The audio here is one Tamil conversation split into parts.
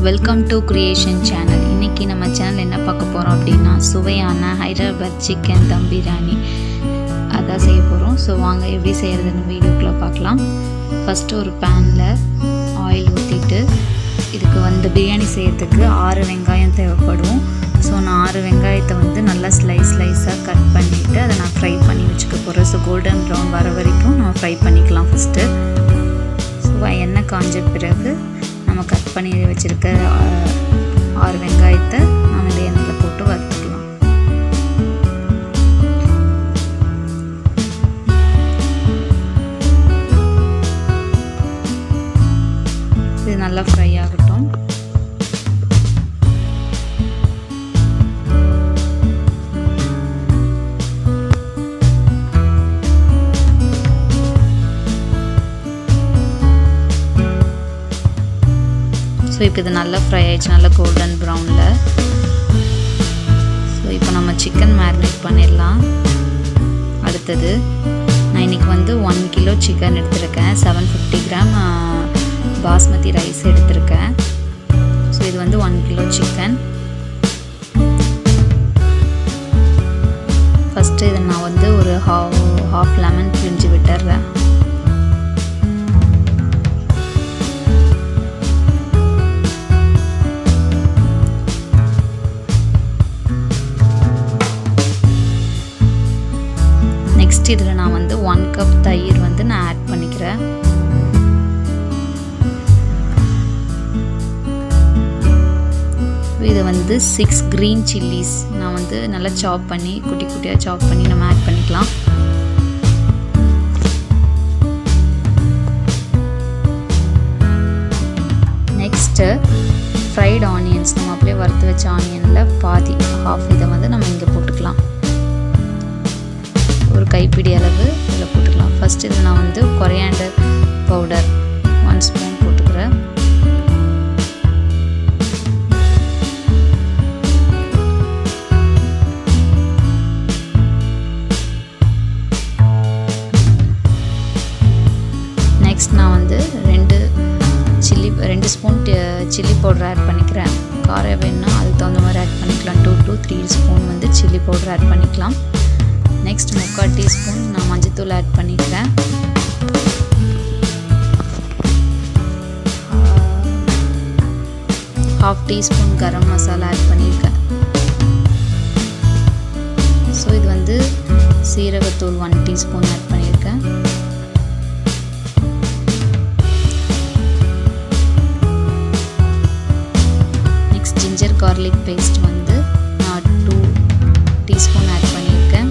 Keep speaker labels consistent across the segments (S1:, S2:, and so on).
S1: வெல்கம் டு கிரியேஷன் சேனல் இன்றைக்கி நம்ம சேனல் என்ன பார்க்க போகிறோம் அப்படின்னா சுவையான ஹைதராபாத் சிக்கன் தம் பிரியாணி அதான் செய்ய போகிறோம் ஸோ வாங்க எப்படி செய்கிறதுன்னு வீடியோக்குள்ளே பார்க்கலாம் ஃபஸ்ட்டு ஒரு பேனில் ஆயில் ஊற்றிட்டு இதுக்கு வந்து பிரியாணி செய்யறதுக்கு ஆறு வெங்காயம் தேவைப்படும் ஸோ நான் ஆறு வெங்காயத்தை வந்து நல்லா ஸ்லைஸ் ஸ்லைஸாக கட் பண்ணிவிட்டு அதை நான் ஃப்ரை பண்ணி வச்சுக்க போகிறேன் ஸோ கோல்டன் ப்ரௌன் வர வரைக்கும் நம்ம ஃப்ரை பண்ணிக்கலாம் ஃபஸ்ட்டு ஸோ எண்ணெய் காஞ்ச பிறகு நம்ம கட் பண்ணி வச்சுருக்க ஆறு வெங்காயத்தை நம்ம இந்த எண்ணெயில் போட்டு வறுத்துக்கலாம் இது நல்லா ஃப்ரை ஆகட்டும் ஸோ இப்போ இது நல்லா ஃப்ரை ஆயிடுச்சு நல்லா கோல்டன் ப்ரௌனில் ஸோ இப்போ நம்ம சிக்கன் மேரினேட் பண்ணிடலாம் அடுத்தது நான் இன்றைக்கி வந்து ஒன் கிலோ சிக்கன் எடுத்திருக்கேன் seven fifty gram basmati rice எடுத்திருக்கேன் ஸோ இது வந்து ஒன் கிலோ சிக்கன் ஃபஸ்ட்டு இதை நான் வந்து ஒரு ஹாஃப் ஹாஃப் லெமன் பிரிஞ்சு விட்டுறேன் நெக்ஸ்ட் இதில் நான் வந்து ஒன் கப் தயிர் வந்து நான் ஆட் பண்ணிக்கிறேன் இது வந்து சிக்ஸ் க்ரீன் சில்லிஸ் நான் வந்து நல்லா சாப் பண்ணி குட்டி குட்டியாக சாப் பண்ணி நம்ம ஆட் பண்ணிக்கலாம் நெக்ஸ்ட்டு ஃப்ரைட் ஆனியன்ஸ் நம்ம அப்படியே வறுத்து வச்ச ஆனியனில் பாதி ஹாஃப் இதை வந்து நம்ம இங்கே போட்டுக்கலாம் ஒரு கைப்பிடி அளவு இதில் போட்டுக்கலாம் ஃபஸ்ட் இதில் நான் வந்து கொரியாண்டர் பவுடர் ஒன் ஸ்பூன் போட்டுக்கிறேன் நெக்ஸ்ட் நான் வந்து ரெண்டு சில்லி ரெண்டு ஸ்பூன் சில்லி பவுடர் ஆட் பண்ணிக்கிறேன் காரம் வேணுன்னா அதுக்கு தகுந்த மாதிரி ஆட் பண்ணிக்கலாம் டூ டூ த்ரீ ஸ்பூன் வந்து சில்லி பவுடர் ஆட் பண்ணிக்கலாம் நெக்ஸ்ட் முக்கால் டீஸ்பூன் நான் மஞ்சத்தூள் ஆட் பண்ணிக்கிறேன் half teaspoon garam masala add பண்ணியிருக்கேன் ஸோ இது வந்து சீரகத்தூள் ஒன் டீஸ்பூன் ஆட் பண்ணியிருக்கேன் நெக்ஸ்ட் ஜிஞ்சர் கார்லிக் பேஸ்ட் வந்து நான் டூ டீஸ்பூன் ஆட் பண்ணியிருக்கேன்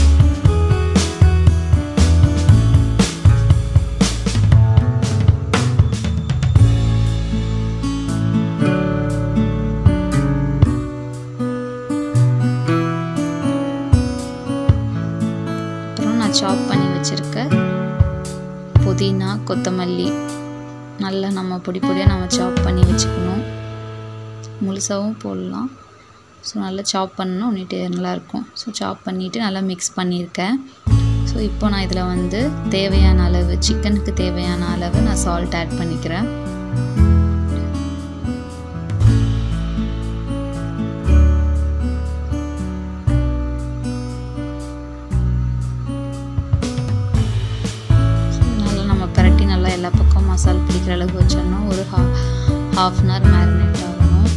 S1: அப்புறம் நான் சாப் பண்ணி வச்சுருக்க புதினா கொத்தமல்லி நல்லா நம்ம பொடி பொடியாக நம்ம சாப் பண்ணி வச்சுக்கணும் முழுசாகவும் போடலாம் ஸோ நல்லா சாப் பண்ணணும் ஒன்றிட்டு நல்லாயிருக்கும் ஸோ சாப் பண்ணிவிட்டு நல்லா மிக்ஸ் பண்ணியிருக்கேன் ஸோ இப்போ நான் இதில் வந்து தேவையான அளவு சிக்கனுக்கு தேவையான அளவு நான் சால்ட் ஆட் பண்ணிக்கிறேன் நல்லா நம்ம பரட்டி நல்லா எல்லா பக்கம் மசால் பிடிக்கிற அளவுக்கு வச்சிடணும் ஒரு ஹா ஹாஃப் அன் ஹவர் மேரினேட் ஆகணும்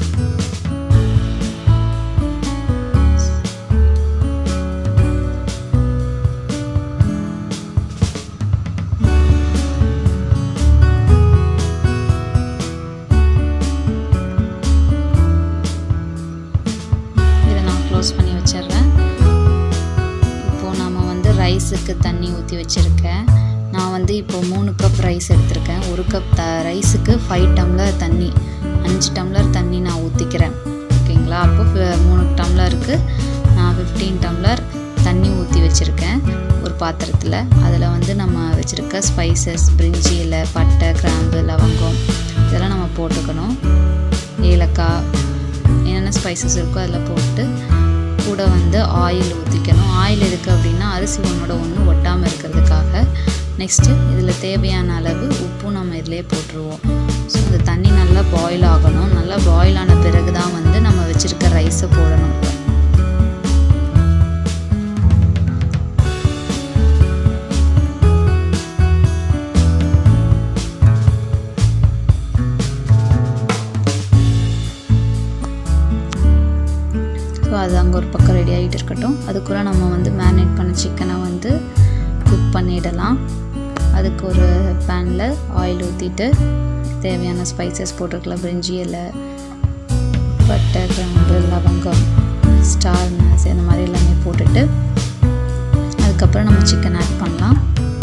S1: இதை நான் க்ளோஸ் பண்ணி வச்சிடுறேன் இப்போது நம்ம வந்து ரைஸுக்கு தண்ணி ஊற்றி வச்சுருக்கேன் நான் வந்து இப்போ மூணு கப் ரைஸ் எடுத்திருக்கேன் ஒரு கப் த ரைஸுக்கு ஃபைவ் டம்ளர் தண்ணி அஞ்சு டம்ளர் தண்ணி நான் ஊற்றிக்கிறேன் ஓகேங்களா அப்போ மூணு டம்ளருக்கு நான் ஃபிஃப்டீன் டம்ளர் தண்ணி ஊற்றி வச்சுருக்கேன் ஒரு பாத்திரத்தில் அதில் வந்து நம்ம வச்சுருக்க ஸ்பைசஸ் பிரிஞ்சி இலை பட்டை கிராம்பு லவங்கம் இதெல்லாம் நம்ம போட்டுக்கணும் ஏலக்காய் என்னென்ன ஸ்பைசஸ் இருக்கோ அதில் போட்டு கூட வந்து ஆயில் ஊற்றிக்கணும் ஆயில் எதுக்கு அப்படின்னா அரிசி ஒன்றோட ஒன்று ஒட்டாமல் இருக்கிறதுக்காக நெக்ஸ்ட்டு இதில் தேவையான அளவு உப்பும் நம்ம இதிலே போட்டுருவோம் ஸோ இந்த தண்ணி நல்லா பாயில் ஆகணும் நல்லா பாயில் ஆன பிறகு தான் வந்து நம்ம வச்சுருக்க ரைஸை போடணும் இப்போ ஸோ அது அங்கே ஒரு பக்கம் ரெடி ஆகிட்டு இருக்கட்டும் அதுக்குள்ளே நம்ம வந்து மேரினேட் பண்ண சிக்கனை வந்து குக் பண்ணிடலாம் அதுக்கு ஒரு பேனில் ஆயில் ஊற்றிட்டு தேவையான ஸ்பைசஸ் போட்டுக்கலாம் பிரிஞ்சி இலை பட்டை கிராம்பு லவங்கம் ஸ்டார் நஸ் இந்த மாதிரி எல்லாமே போட்டுட்டு அதுக்கப்புறம் நம்ம சிக்கன் ஆட் பண்ணலாம்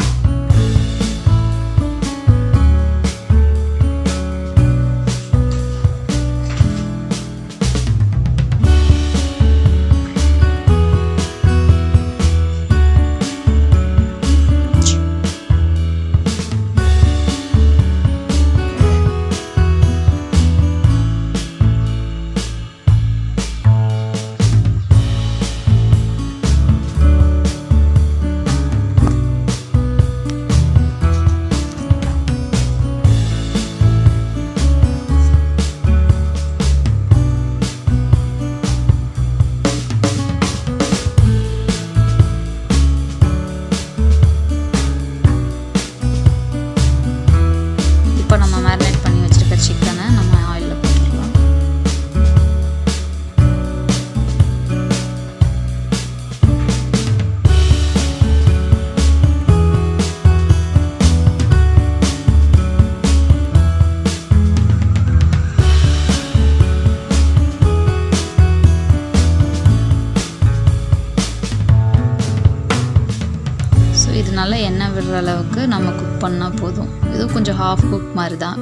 S1: இப்போ நம்ம மேரினேட் பண்ணி வச்சுருக்க சிக்கனை நம்ம ஆயிலில் போட்டுக்கலாம் ஸோ இது நல்லா எண்ணெய் விடுற அளவுக்கு நம்ம குக் பண்ணால் போதும் இது கொஞ்சம் ஹாஃப் குக் மாதிரி தான்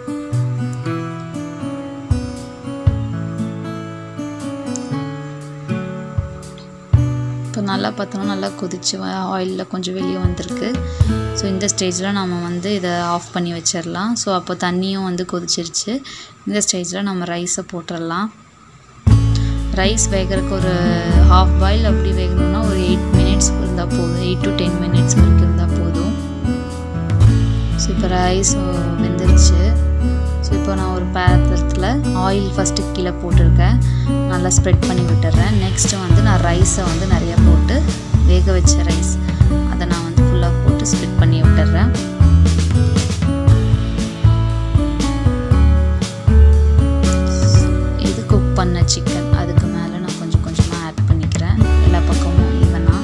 S1: இப்போ நல்லா பார்த்தோன்னா நல்லா கொதிச்சு ஆயிலில் கொஞ்சம் வெளியே வந்திருக்கு ஸோ இந்த ஸ்டேஜில் நம்ம வந்து இதை ஆஃப் பண்ணி வச்சிடலாம் ஸோ அப்போ தண்ணியும் வந்து கொதிச்சிருச்சு இந்த ஸ்டேஜில் நம்ம ரைஸை போட்டுடலாம் ரைஸ் வேகிறதுக்கு ஒரு ஹாஃப் பாயில் அப்படி வேகணும்னா ஒரு எயிட் மினிட்ஸ் இருந்தால் போதும் எயிட் டு டென் மினிட்ஸ் வரைக்கும் இருந்தால் போதும் ஸோ இப்போ ரைஸ் வெந்துருச்சு ஸோ இப்போ நான் ஒரு பாத்திரத்தில் ஆயில் ஃபஸ்ட்டு கீழே போட்டிருக்கேன் நல்லா ஸ்ப்ரெட் பண்ணி விட்டுறேன் நெக்ஸ்ட்டு வந்து நான் ரைஸை வந்து நிறையா போட்டு வேக வச்ச ரைஸ் அதை நான் வந்து ஃபுல்லாக போட்டு ஸ்ப்ரெட் பண்ணி விட்டுறேன் இது குக் பண்ண சிக்கன் அதுக்கு மேலே நான் கொஞ்சம் கொஞ்சமாக ஆட் பண்ணிக்கிறேன் எல்லா பக்கமும் ஈவனாக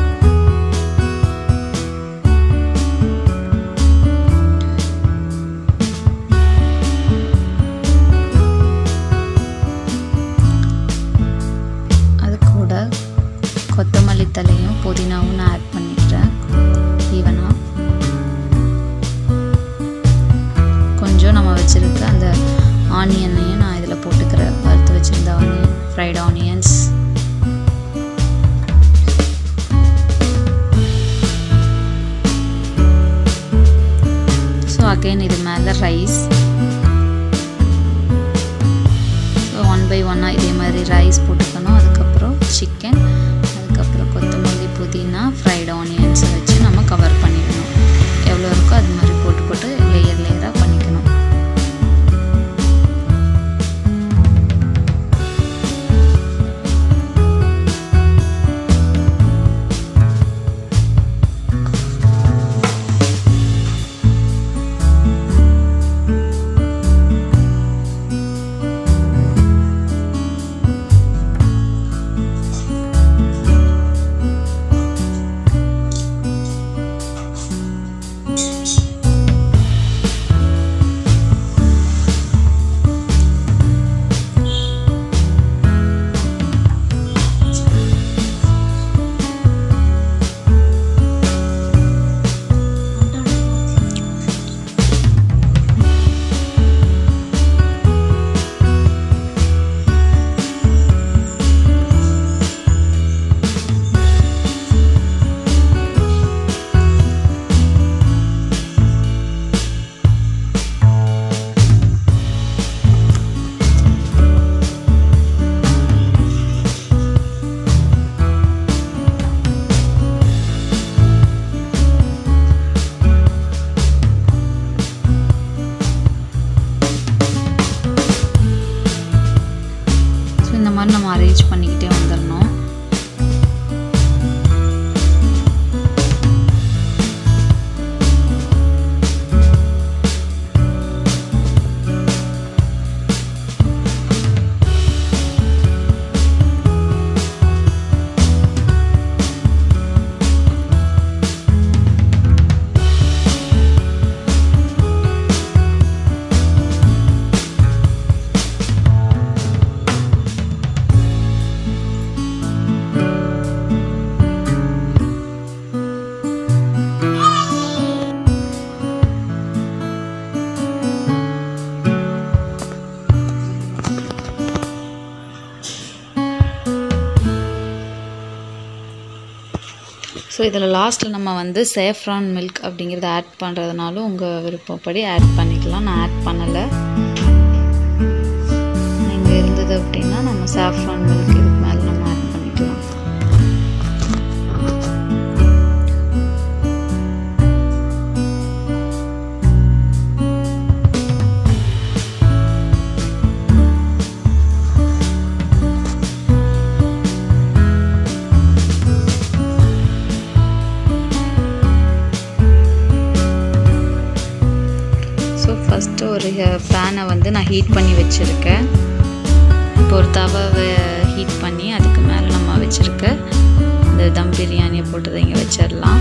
S1: அது கூட கொத்தமல்லி தலையும் புதினாவும் நான் ஆட் பண்ணிக்கிறேன் ஈவனாக கொஞ்சம் நம்ம வச்சுருக்க அந்த ஆனியனையும் நான் இதில் போட்டுக்கிறேன் வறுத்து வச்சுருந்த onion fried onions so again இது மேலே ரைஸ் ஸோ ஒன் பை ஒன்னாக இதே மாதிரி ரைஸ் போட்டுக்கணும் அதுக்கப்புறம் சிக்கன் அதுக்கப்புறம் கொத்தமல்லி புதினா ஃப்ரைட் ஆனியன்ஸை வச்சு நம்ம கவர் பண்ணிடணும் எவ்வளோ இருக்கோ அது மாதிரி போட்டு போட்டு லேயர் லேயராக பண்ணிக்கணும் வந்து நம்ம அரேஞ்ச் பண்ணிக்கிட்டே வந்துடணும் ஸோ இதில் லாஸ்ட்டில் நம்ம வந்து சேஃப்ரான் மில்க் அப்படிங்கிறத ஆட் பண்ணுறதுனாலும் உங்கள் விருப்பப்படி ஆட் பண்ணிக்கலாம் நான் ஆட் பண்ணலை நீங்கள் இருந்தது அப்படின்னா நம்ம சாஃப்ரான் மில்க் இதுக்கு மேலே நம்ம ஆட் பண்ணிக்கலாம் ஸோ ஃபஸ்ட்டு ஒரு பேனை வந்து நான் ஹீட் பண்ணி வச்சுருக்கேன் இப்போ ஒரு தவாவை ஹீட் பண்ணி அதுக்கு மேலே நம்ம வச்சுருக்க இந்த தம் பிரியாணியை போட்டு இங்கே வச்சிடலாம்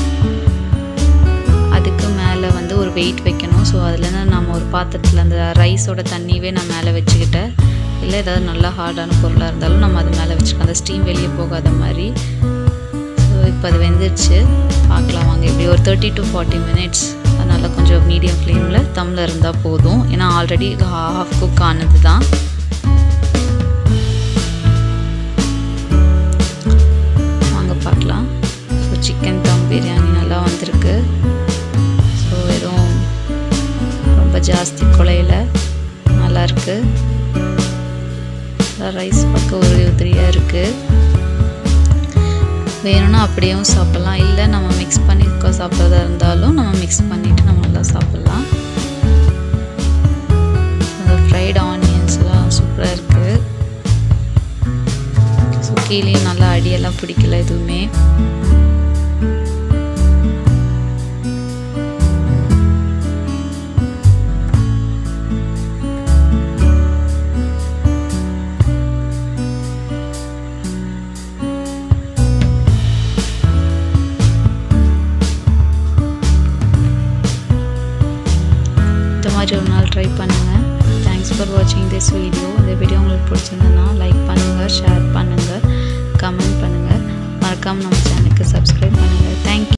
S1: அதுக்கு மேலே வந்து ஒரு வெயிட் வைக்கணும் ஸோ அதுலேருந்து நம்ம ஒரு பாத்திரத்தில் அந்த ரைஸோட தண்ணியவே நான் மேலே வச்சுக்கிட்டேன் இல்லை ஏதாவது நல்லா ஹார்டான பொருளாக இருந்தாலும் நம்ம அது மேலே வச்சுக்கலாம் அந்த ஸ்டீம் வெளியே போகாத மாதிரி ஸோ இப்போ அது வெந்துருச்சு பார்க்கலாம் வாங்க இப்படி ஒரு தேர்ட்டி டு ஃபார்ட்டி மினிட்ஸ் அதனால் கொஞ்சம் மீடியம் ஃப்ளேமில் தம்மில் இருந்தால் போதும் ஏன்னா ஆல்ரெடி ஹாஃப் குக் ஆனது தான் வாங்க பார்க்கலாம் ஸோ சிக்கன் தம் பிரியாணி நல்லா வந்திருக்கு ஸோ எதுவும் ரொம்ப ஜாஸ்தி குலையில நல்லாயிருக்கு ரைஸ் பார்க்க ஒரு உதிரியாக இருக்குது வேணும்னா அப்படியும் சாப்பிட்லாம் இல்லை நம்ம மிக்ஸ் பண்ணி சாப்பிட்றதா இருந்தாலும் நம்ம மிக்ஸ் பண்ணிவிட்டு நம்ம நல்லா சாப்பிட்லாம் அந்த ஃப்ரைட் ஆனியன்ஸ்லாம் சூப்பராக இருக்குது ஸோ கீழேயும் நல்லா அடியெல்லாம் பிடிக்கல எதுவுமே இந்த மாதிரி ஒரு நாள் ட்ரை பண்ணுங்கள் தேங்க்ஸ் ஃபார் வாட்சிங் திஸ் வீடியோ இந்த வீடியோ உங்களுக்கு பிடிச்சிருந்ததுன்னா லைக் பண்ணுங்கள்